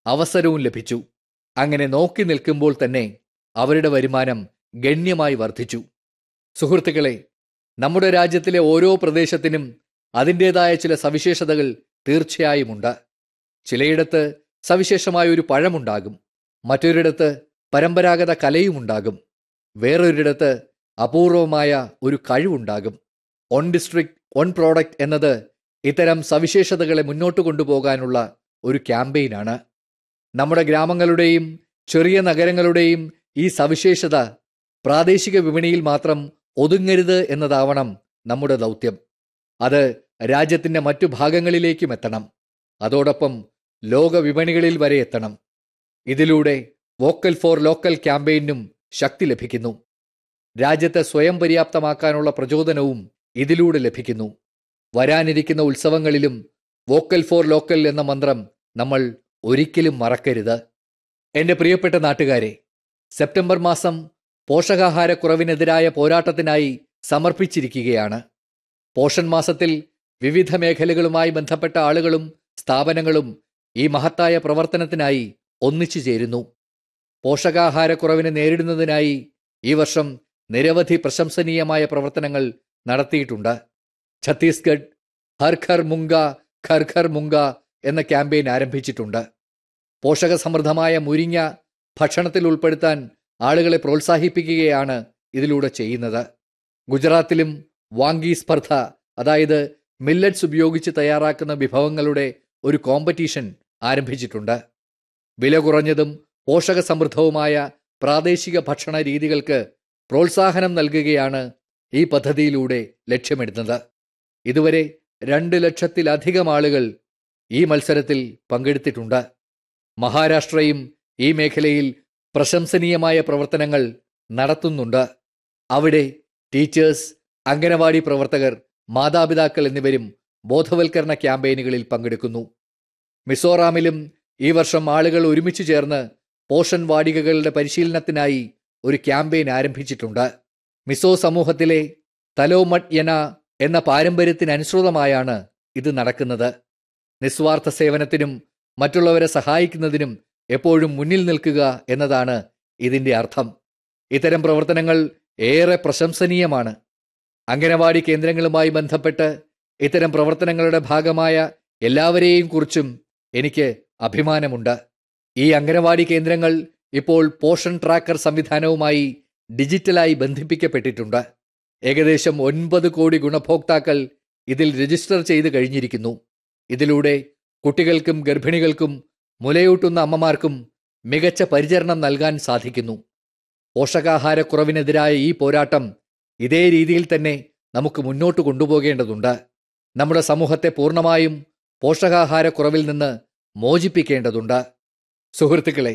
അവസരവും ലഭിച്ചു അങ്ങനെ നോക്കി നിൽക്കുമ്പോൾ തന്നെ അവരുടെ വരുമാനം ഗണ്യമായി വർദ്ധിച്ചു സുഹൃത്തുക്കളെ നമ്മുടെ രാജ്യത്തിലെ ഓരോ പ്രദേശത്തിനും അതിൻ്റെതായ ചില സവിശേഷതകൾ തീർച്ചയായുമുണ്ട് ചിലയിടത്ത് സവിശേഷമായ ഒരു പഴമുണ്ടാകും മറ്റൊരിടത്ത് പരമ്പരാഗത കലയുമുണ്ടാകും വേറൊരിടത്ത് അപൂർവമായ ഒരു കഴിവുണ്ടാകും ഓൺ ഡിസ്ട്രിക്ട് ഓൺ പ്രോഡക്റ്റ് എന്നത് ഇത്തരം സവിശേഷതകളെ മുന്നോട്ട് കൊണ്ടുപോകാനുള്ള ഒരു ക്യാമ്പയിനാണ് നമ്മുടെ ഗ്രാമങ്ങളുടെയും ചെറിയ നഗരങ്ങളുടെയും ഈ സവിശേഷത പ്രാദേശിക വിപണിയിൽ മാത്രം ഒതുങ്ങരുത് എന്നതാവണം നമ്മുടെ ദൗത്യം അത് രാജ്യത്തിന്റെ മറ്റു ഭാഗങ്ങളിലേക്കും എത്തണം അതോടൊപ്പം ലോക വിപണികളിൽ വരെ എത്തണം ഇതിലൂടെ വോക്കൽ ഫോർ ലോക്കൽ ക്യാമ്പയിനും ശക്തി ലഭിക്കുന്നു രാജ്യത്തെ സ്വയം പര്യാപ്തമാക്കാനുള്ള പ്രചോദനവും ഇതിലൂടെ ലഭിക്കുന്നു വരാനിരിക്കുന്ന ഉത്സവങ്ങളിലും വോക്കൽ ഫോർ ലോക്കൽ എന്ന മന്ത്രം നമ്മൾ ഒരിക്കലും മറക്കരുത് എൻ്റെ പ്രിയപ്പെട്ട നാട്ടുകാരെ സെപ്റ്റംബർ മാസം പോഷകാഹാരക്കുറവിനെതിരായ പോരാട്ടത്തിനായി സമർപ്പിച്ചിരിക്കുകയാണ് പോഷൻ മാസത്തിൽ വിവിധ മേഖലകളുമായി ബന്ധപ്പെട്ട ആളുകളും സ്ഥാപനങ്ങളും ഈ മഹത്തായ പ്രവർത്തനത്തിനായി ഒന്നിച്ചു ചേരുന്നു പോഷകാഹാരക്കുറവിനെ നേരിടുന്നതിനായി ഈ വർഷം നിരവധി പ്രശംസനീയമായ പ്രവർത്തനങ്ങൾ നടത്തിയിട്ടുണ്ട് ഛത്തീസ്ഗഡ് ഹർ ഘർ മുങ്ക ഘർ ഘർ മുങ്ക എന്ന ക്യാമ്പയിൻ ആരംഭിച്ചിട്ടുണ്ട് പോഷകസമൃദ്ധമായ മുരിങ്ങ ഭക്ഷണത്തിൽ ഉൾപ്പെടുത്താൻ ആളുകളെ പ്രോത്സാഹിപ്പിക്കുകയാണ് ഇതിലൂടെ ചെയ്യുന്നത് ഗുജറാത്തിലും വാങ്കി സ്പർദ്ധ അതായത് മില്ലറ്റ്സ് ഉപയോഗിച്ച് തയ്യാറാക്കുന്ന വിഭവങ്ങളുടെ ഒരു കോമ്പറ്റീഷൻ ആരംഭിച്ചിട്ടുണ്ട് വില കുറഞ്ഞതും പോഷകസമൃദ്ധവുമായ പ്രാദേശിക ഭക്ഷണ രീതികൾക്ക് പ്രോത്സാഹനം നൽകുകയാണ് ഈ പദ്ധതിയിലൂടെ ലക്ഷ്യമിടുന്നത് ഇതുവരെ രണ്ട് ലക്ഷത്തിലധികം ആളുകൾ ഈ മത്സരത്തിൽ പങ്കെടുത്തിട്ടുണ്ട് മഹാരാഷ്ട്രയും ഈ മേഖലയിൽ പ്രശംസനീയമായ പ്രവർത്തനങ്ങൾ നടത്തുന്നുണ്ട് അവിടെ ടീച്ചേഴ്സ് അംഗനവാടി പ്രവർത്തകർ മാതാപിതാക്കൾ എന്നിവരും ബോധവൽക്കരണ ക്യാമ്പയിനുകളിൽ പങ്കെടുക്കുന്നു മിസോറാമിലും ഈ വർഷം ആളുകൾ ഒരുമിച്ച് ചേർന്ന് പോഷൻ വാടികകളുടെ പരിശീലനത്തിനായി ഒരു ക്യാമ്പയിൻ ആരംഭിച്ചിട്ടുണ്ട് മിസോ സമൂഹത്തിലെ തലോമട്ട് യന എന്ന പാരമ്പര്യത്തിനനുസൃതമായാണ് ഇത് നടക്കുന്നത് നിസ്വാർത്ഥ സേവനത്തിനും മറ്റുള്ളവരെ സഹായിക്കുന്നതിനും എപ്പോഴും മുന്നിൽ നിൽക്കുക എന്നതാണ് ഇതിന്റെ അർത്ഥം ഇത്തരം പ്രവർത്തനങ്ങൾ ഏറെ പ്രശംസനീയമാണ് അംഗനവാടി കേന്ദ്രങ്ങളുമായി ബന്ധപ്പെട്ട് ഇത്തരം പ്രവർത്തനങ്ങളുടെ ഭാഗമായ എല്ലാവരെയും കുറിച്ചും എനിക്ക് അഭിമാനമുണ്ട് ഈ അംഗനവാടി കേന്ദ്രങ്ങൾ ഇപ്പോൾ പോഷൻ ട്രാക്കർ സംവിധാനവുമായി ഡിജിറ്റലായി ബന്ധിപ്പിക്കപ്പെട്ടിട്ടുണ്ട് ഏകദേശം ഒൻപത് കോടി ഗുണഭോക്താക്കൾ ഇതിൽ രജിസ്റ്റർ ചെയ്ത് കഴിഞ്ഞിരിക്കുന്നു ഇതിലൂടെ കുട്ടികൾക്കും ഗർഭിണികൾക്കും മുലയൂട്ടുന്ന അമ്മമാർക്കും മികച്ച പരിചരണം നൽകാൻ സാധിക്കുന്നു പോഷകാഹാരക്കുറവിനെതിരായ ഈ പോരാട്ടം ഇതേ രീതിയിൽ തന്നെ നമുക്ക് മുന്നോട്ട് കൊണ്ടുപോകേണ്ടതുണ്ട് നമ്മുടെ സമൂഹത്തെ പൂർണ്ണമായും പോഷകാഹാരക്കുറവിൽ നിന്ന് മോചിപ്പിക്കേണ്ടതുണ്ട് സുഹൃത്തുക്കളെ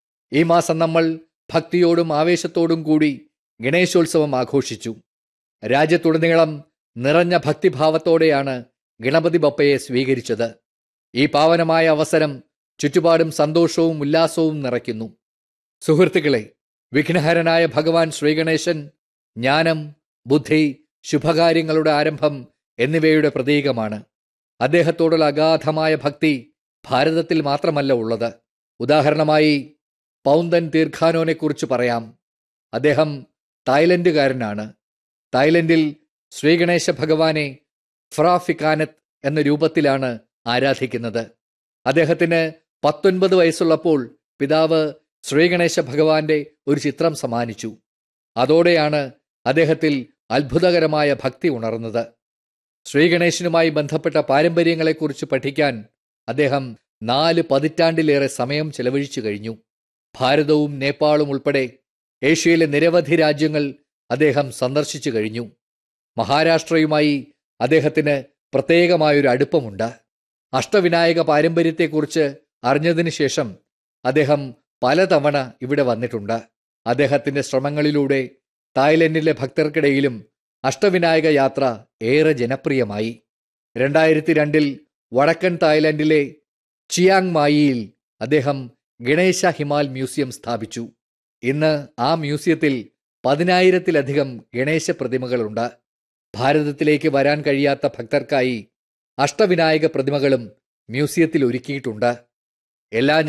ഈ മാസം നമ്മൾ ഭക്തിയോടും ആവേശത്തോടും കൂടി ഗണേശോത്സവം ആഘോഷിച്ചു രാജ്യത്തുടനീളം നിറഞ്ഞ ഭക്തിഭാവത്തോടെയാണ് ഗണപതി ബപ്പയെ സ്വീകരിച്ചത് ഈ പാവനമായ അവസരം ചുറ്റുപാടും സന്തോഷവും ഉല്ലാസവും നിറയ്ക്കുന്നു സുഹൃത്തുക്കളെ വിഘ്നഹരനായ ഭഗവാൻ ശ്രീഗണേശൻ ജ്ഞാനം ബുദ്ധി ശുഭകാര്യങ്ങളുടെ ആരംഭം എന്നിവയുടെ പ്രതീകമാണ് അദ്ദേഹത്തോടുള്ള അഗാധമായ ഭക്തി ഭാരതത്തിൽ മാത്രമല്ല ഉള്ളത് ഉദാഹരണമായി പൗന്തൻ തീർഖാനോനെക്കുറിച്ച് പറയാം അദ്ദേഹം തായ്ലൻഡുകാരനാണ് തായ്ലൻഡിൽ ശ്രീഗണേശ ഭഗവാനെ ഫ്രാഫിക്കാനത്ത് എന്ന രൂപത്തിലാണ് ആരാധിക്കുന്നത് അദ്ദേഹത്തിന് പത്തൊൻപത് വയസ്സുള്ളപ്പോൾ പിതാവ് ശ്രീഗണേശ ഭഗവാന്റെ ഒരു ചിത്രം സമ്മാനിച്ചു അതോടെയാണ് അദ്ദേഹത്തിൽ അത്ഭുതകരമായ ഭക്തി ഉണർന്നത് ശ്രീഗണേശനുമായി ബന്ധപ്പെട്ട പാരമ്പര്യങ്ങളെക്കുറിച്ച് പഠിക്കാൻ അദ്ദേഹം നാല് പതിറ്റാണ്ടിലേറെ സമയം ചെലവഴിച്ചു കഴിഞ്ഞു ഭാരതവും നേപ്പാളും ഉൾപ്പെടെ ഏഷ്യയിലെ നിരവധി രാജ്യങ്ങൾ അദ്ദേഹം സന്ദർശിച്ചു കഴിഞ്ഞു മഹാരാഷ്ട്രയുമായി അദ്ദേഹത്തിന് പ്രത്യേകമായൊരു അടുപ്പമുണ്ട് അഷ്ടവിനായക പാരമ്പര്യത്തെക്കുറിച്ച് അറിഞ്ഞതിന് ശേഷം അദ്ദേഹം പലതവണ ഇവിടെ വന്നിട്ടുണ്ട് അദ്ദേഹത്തിന്റെ ശ്രമങ്ങളിലൂടെ തായ്ലൻഡിലെ ഭക്തർക്കിടയിലും അഷ്ടവിനായക യാത്ര ഏറെ ജനപ്രിയമായി രണ്ടായിരത്തി രണ്ടിൽ വടക്കൻ തായ്ലൻഡിലെ ചിയാങ് മായിയിൽ അദ്ദേഹം ഗണേശ ഹിമാൽ മ്യൂസിയം സ്ഥാപിച്ചു ഇന്ന് ആ മ്യൂസിയത്തിൽ പതിനായിരത്തിലധികം ഗണേശ പ്രതിമകളുണ്ട് ഭാരതത്തിലേക്ക് വരാൻ കഴിയാത്ത ഭക്തർക്കായി അഷ്ടവിനായക പ്രതിമകളും മ്യൂസിയത്തിൽ ഒരുക്കിയിട്ടുണ്ട് എല്ലാ